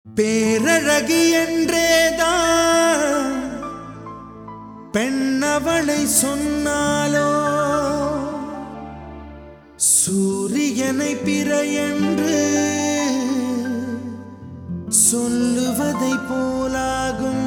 பேரழகி என்றேதான் பெண்ணவளை சொன்னாலோ சூரியனை பிற என்று சொல்லுவதை போலாகும்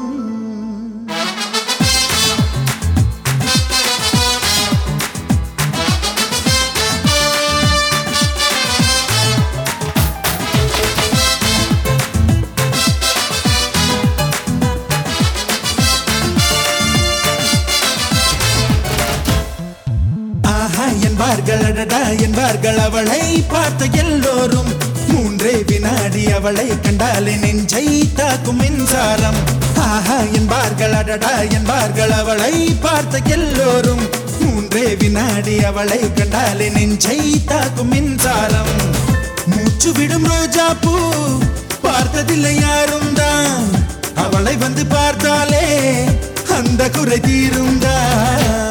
ஆஹா என்பார்கள் அடடா என்பார்கள் அவளை பார்த்த எல்லோரும் மூன்றே வினாடி அவளை கண்டாலே நெஞ்சை தாக்கும் மின்சாரம் ஆஹா என்பார்கள் அடடா என்பார்கள் அவளை பார்த்த எல்லோரும் மூன்றே வினாடி அவளை கண்டாலே நெஞ்சை தாக்கும் மின்சாரம் மூச்சு விடும் ரோஜா பூ பார்த்ததில்லை யாரும் தான் அவளை வந்து பார்த்தாலே அந்த குறை தீரும் தான்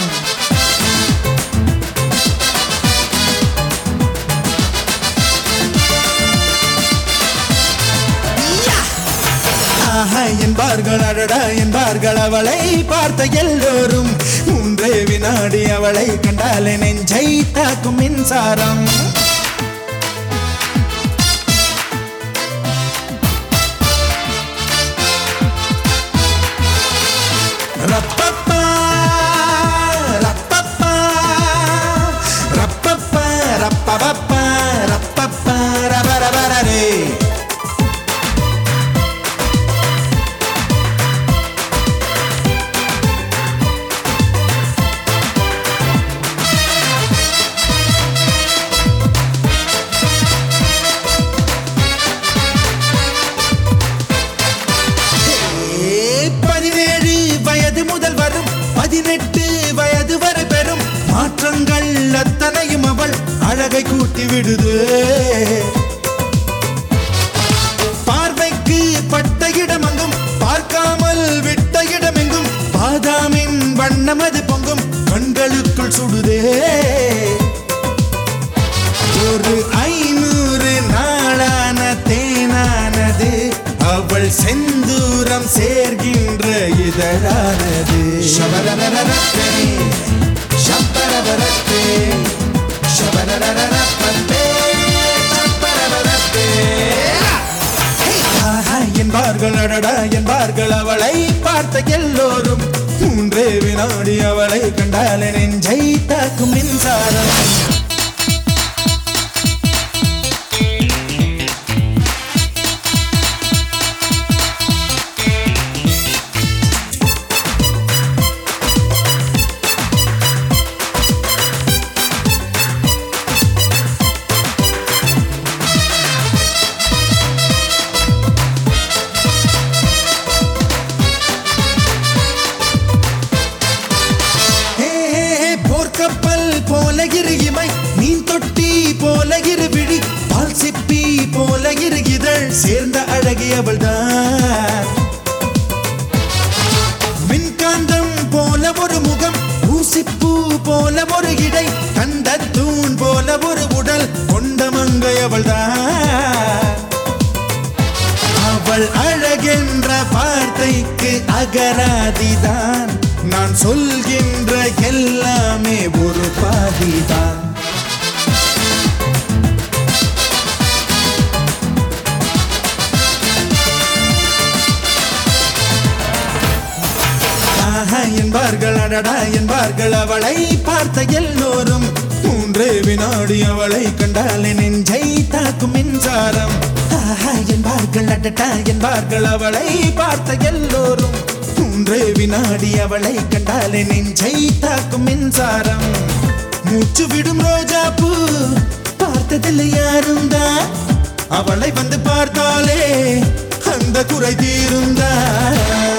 ஆஹா என்பார்கள் அடடா என்பார்கள் அவளை பார்த்த எல்லோரும் மூன்றே வினாடி அவளை கண்டாலே நெஞ்சை தாக்கும் மின்சாரம் ரப்பப்பா, ரப்பப்பா, ரப்பப்பா, ரப்பபப்பா, ரப்பப்பா, ரபரபரரே. ஏ, பதினேழு வயது முதல் வரும் பதினெட்டு வயது வரை பெறும் மாற்றங்கள் அத்தனையும் அவள் அழகை கூட்டி விடுது பார்வைக்கு பட்ட இடமெங்கும் பார்க்காமல் விட்ட இடமெங்கும் பாதாமின் வண்ணம் அது பொங்கும் கண்களுக்குள் சுடுதே ஒரு ஐநூறு நாளான தேனானது அவள் செந்தூரம் சேர்கின்ற இதழானது ஷபரரரரப்பே, ஷப்பரபரப்பே, ஷபரரரரப்பே, ஷப்பரபரப்பே. ஆஹா என்பார்கள் அடடா என்பார்கள் அவளை பார்த்த எல்லோரும் மூன்றே வினாடி அவளை கண்டாலே நெஞ்சை தாக்கும் மின்சாரம் ஹே, ஹே, ஹே, போர்க்கப்பல் போல இரு இமை மீன் தொட்டி போல இரு விழி பால் சிப்பி போல இரு இதழ் சேர்ந்த அழகி அவள்தான் மின்காந்தம் போல ஒரு முகம் ஊசிப்பூ போல ஒரு இடை கண்ட தூண் போல ஒரு உடல் கொண்ட மங்கை அவள்தான் அவள் அழகென்ற வார்த்தைக்கு அகராதிதான் நான் சொல்கின்ற எல்லாமே ஒரு பாதிதான் ஆஹா என்பார்கள் அடடா என்பார்கள் அவளை பார்த்த எல்லோரும் மூன்றே வினாடி அவளை கண்டாலே நெஞ்சை தாக்கும் மின்சாரம் ஆஹா என்பார்கள் அடடா என்பார்கள் அவளை பார்த்த எல்லோரும் மூன்றே வினாடி அவளை கண்டாலே நெஞ்சை தாக்கும் மின்சாரம் மூச்சு விடும் ரோஜா பூ பார்த்ததில்லை யாரும் தான் அவளை வந்து பார்த்தாலே அந்த குறை தீருந்தான்